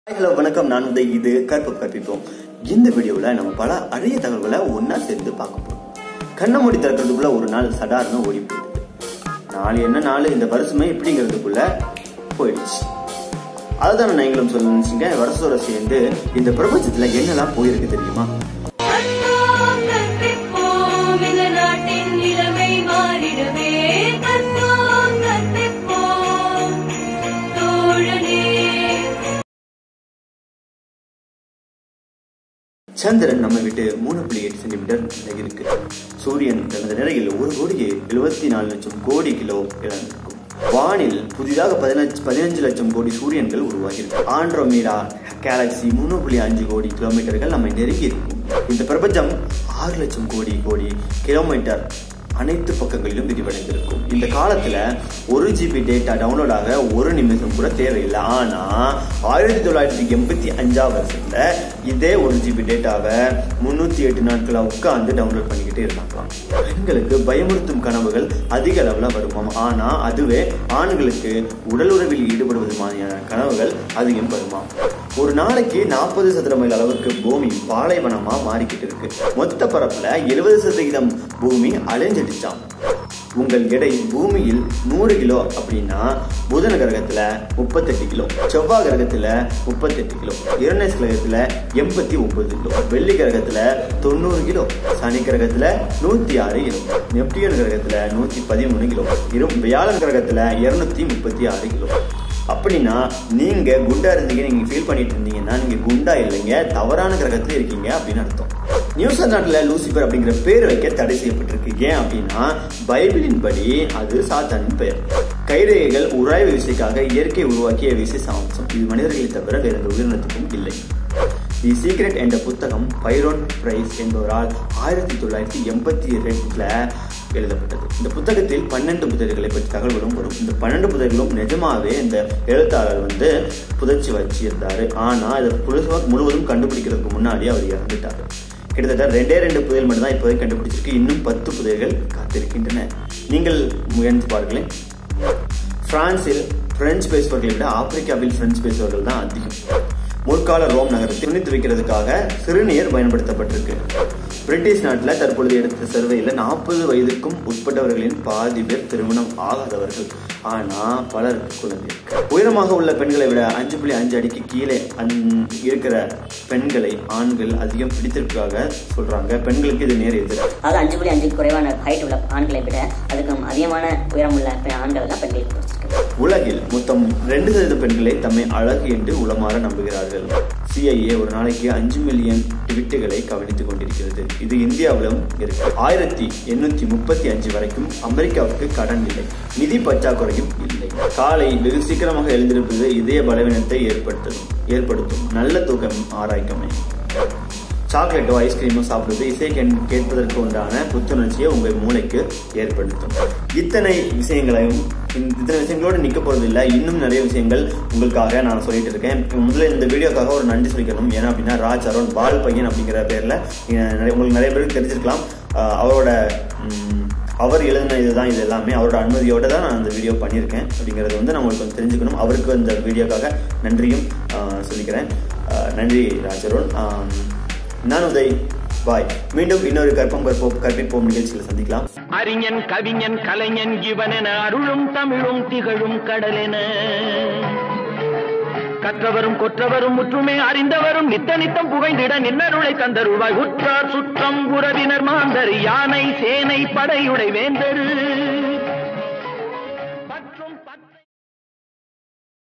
Hello வணக்கம் நான் உதய் இது கற்ப கற்பிப்போம் இந்த வீடியோவில் நம்ம பல அரிய தகவல்களை ஒன்றா சேர்ந்து பார்க்க போகிறோம் கண்ணை மூடி திறக்கிறதுக்குள்ள ஒரு நாள் சடார்னு ஓடி போயிடுது நாள் என்ன நாள் இந்த வருஷமே இப்படிங்கிறதுக்குள்ள போயிடுச்சு அதுதான் நீங்களும் சொல்ல நினைச்சீங்க வருஷத்தோட சேர்ந்து இந்த பிரபஞ்சத்தில் என்னெல்லாம் போயிருக்கு தெரியுமா கற்போம் கற்பிப்போம் இந்த நாட்டின் நிலைமை மாறிடவே கற்போம் கற்பிப்போம் தோழனே சந்திரன் நம்ம விட்டு மூணு புள்ளி எட்டு சென்டிமீட்டர் விலகி இருக்கு சூரியன் தனது நிலையில் ஒரு கோடியே எழுபத்தி நாலு லட்சம் கோடி கிலோ இழந்திருக்கும் வானில் புதிதாக பதினஞ்சு பதினஞ்சு லட்சம் கோடி சூரியன்கள் உருவாகியிருக்கு ஆண்ட்ரோமீடா கேலக்சி மூணு புள்ளி அஞ்சு கோடி கிலோமீட்டர்கள் நம்மை நெருங்கி இருக்கும் இந்த பிரபஞ்சம் ஆறு லட்சம் கோடி கோடி கிலோமீட்டர் அனைத்து பக்கங்களிலும் விரிவடைந்திருக்கும் இந்த காலத்துல ஒரு ஜிபி டேட்டா டவுன்லோட் ஆக ஒரு நிமிஷம் கூட தேவையில்லை ஆனா ஆயிரத்தி தொள்ளாயிரத்தி எண்பத்தி அஞ்சாம் வருஷத்துல இதே ஒரு ஜிபி டேட்டாவை முன்னூத்தி எட்டு நாட்களா உட்கார்ந்து டவுன்லோட் பண்ணிக்கிட்டே இருந்தாங்களாம் பெண்களுக்கு பயமுறுத்தும் கனவுகள் அதிக அளவுல வருமாம் ஆனா அதுவே ஆண்களுக்கு உடல் உறவில் ஈடுபடுவது மாதிரியான கனவுகள் அதிகம் வருமாம் ஒரு நாளைக்கு நாற்பது சதுர மைல் அளவுக்கு பூமி பாலைவனமா மாறிக்கிட்டு இருக்கு மொத்த பரப்புல எழுபது சதவீதம் பூமி அழிஞ்சிடுச்சாம் உங்கள் எடை பூமியில் நூறு கிலோ அப்படின்னா புதன கிரகத்துல முப்பத்தெட்டு கிலோ செவ்வாய் கிரகத்துல முப்பத்தெட்டு கிலோ யுரேனஸ் கிரகத்துல எண்பத்தி ஒன்பது கிலோ வெள்ளி கிரகத்துல தொண்ணூறு கிலோ சனி கிரகத்துல நூத்தி ஆறு கிலோ நெப்டியன் கிரகத்துல நூத்தி பதிமூணு கிலோ இரு வியாழன் கிரகத்துல இருநூத்தி முப்பத்தி ஆறு கிலோ அப்படின்னா நீங்க குண்டா இருந்தீங்க நீங்க ஃபீல் பண்ணிட்டு இருந்தீங்கன்னா நீங்க குண்டா இல்லைங்க தவறான கிரகத்துல இருக்கீங்க அப்படின்னு அர்த்தம் நியூசிலாந்துல லூசிபர் அப்படிங்கிற பேர் வைக்க தடை செய்யப்பட்டிருக்கு ஏன் அப்படின்னா பைபிளின் படி அது சாத்தானின் பெயர் கைரேகைகள் உராய்வு விசைக்காக இயற்கை உருவாக்கிய விசேஷ அம்சம் இது மனிதர்களை தவிர வேற எந்த உயிரினத்துக்கும் இல்லை தி சீக்ரெட் என்ற புத்தகம் பைரோன் பிரைஸ் என்பவரால் ஆயிரத்தி தொள்ளாயிரத்தி எண்பத்தி ரெண்டுல எழுதப்பட்டது இந்த புத்தகத்தில் பன்னெண்டு புத்தகங்களை பற்றி தகவல்களும் வரும் இந்த பன்னெண்டு புத்தகங்களும் நிஜமாவே இந்த எழுத்தாளர் வந்து புதைச்சி வச்சிருந்தாரு ஆனா இதை புதுசா முழுவதும் கண்டுபிடிக்கிறதுக்கு முன்னாடி அவர் இறந்துட்டாரு கிட்டத்தட்ட ரெண்டே ரெண்டு புதையல் மட்டும் தான் இப்போதைக்கு கண்டுபிடிச்சிருக்கு இன்னும் பத்து புதையல்கள் காத்திருக்கின்றன நீங்கள் முயன்று பாருங்களேன் பிரான்சில் பிரெஞ்சு பேசுபவர்களை விட ஆப்பிரிக்காவில் பிரெஞ்சு பேசுபவர்கள் தான் அதிகம் முற்கால ரோம் நகரத்தில் துணி துவைக்கிறதுக்காக சிறுநீர் பயன்படுத்தப்பட்டிருக்கு பிரிட்டிஷ் நாட்டில் தற்பொழுது எடுத்த சர்வேயில் நாற்பது வயதுக்கும் உட்பட்டவர்களின் பாதி பேர் திருமணம் ஆகாதவர்கள் ஆனா பலருக்கு குழந்தை இருக்கு. உயரமாக உள்ள பெண்களை விட அஞ்சு புள்ளி அஞ்சு அடிக்கு கீழே அந்- இருக்கிற பெண்களை ஆண்கள் அதிகம் பிடித்திருக்காக சொல்றாங்க பெண்களுக்கு இது நேர் எதிர் அதாவது அஞ்சு புள்ளி அஞ்சுக்கு குறைவான ஹைட் உள்ள ஆண்களை விட அதுக்கு அதிகமான உயரம் உள்ள பெ- ஆண்கள் தான் பெண்களுக்கு பிடிச்சிருக்கு உலகில் மொத்தம் ரெண்டு சதவீத பெண்களை தம்மை அழகு என்று உளமாற நம்புகிறார்கள் சிஐஏ ஒரு நாளைக்கு அஞ்சு மில்லியன் ட்விட்டுகளை கவனித்துக் கொண்டிருக்கிறது இது இந்தியாவிலும் இருக்கு ஆயிரத்தி எண்ணூத்தி முப்பத்தி அஞ்சு வரைக்கும் அமெரிக்காவுக்கு கடன் இல்லை நிதி பற்றாக்குறையும் இல்லை காலை வெகு சீக்கிரமாக எழுந்திருப்பது இதய பலவீனத்தை ஏற்படுத்தும் ஏற்படுத்தும் நல்ல தூக்கம் ஆராய்க்கமை சாக்லேட்டோ ஐஸ்கிரீமோ சாப்பிடுவது இசை கேட்- கேட்பதற்கு உண்டான புத்துணர்ச்சியை உங்கள் மூளைக்கு ஏற்படுத்தும் இத்தனை விஷயங்களையும் இந்த- இத்தனை விஷயங்களோடு நிக்க போறது இல்ல இன்னும் நிறைய விஷயங்கள் உங்களுக்காக நான் சொல்லிட்டு இருக்கேன் முதல்ல இந்த வீடியோக்காக ஒரு நன்றி சொல்லிக்கணும் ஏன்னா அப்படின்னா ராஜ் அருண் பால் பையன் அப்படிங்கிற பேர்ல அஹ், நிறைய- உங்களுக்கு நிறைய பேருக்கு தெரிஞ்சிருக்கலாம் அஹ், அவரோட ம், அவர் எழுதின இதுதான் இது எல்லாமே அவரோட அனுமதியோட தான் நான் இந்த வீடியோ பண்ணியிருக்கேன் அப்படிங்கிறது வந்து நான் உங்களுக்கு கொஞ்சம் தெரிஞ்சுக்கணும் அவருக்கு இந்த வீடியோக்காக நன்றியும் அஹ், சொல்லிக்கிறேன் அஹ், நன்றி ராஜருண் ஆம், நான் உதய் பாய் மீண்டும் இன்னொரு கற்பம் கற்போம் கற்பிப்போம் நிகழ்ச்சியில் சந்திக்கலாம் அறிஞன் கவிஞன் கலைஞன் இவனென அருளும் தமிழும் திகழும் கடலென கற்றவரும் கொற்றவரும் முற்றுமே அறிந்தவரும் நித்த நித்தம் புகைந்திட நின்னருளை தந்தருவாய் உற்றார் சுற்றம் உறவினர் மாந்தர் யானை சேனை படையுடை வேந்தரு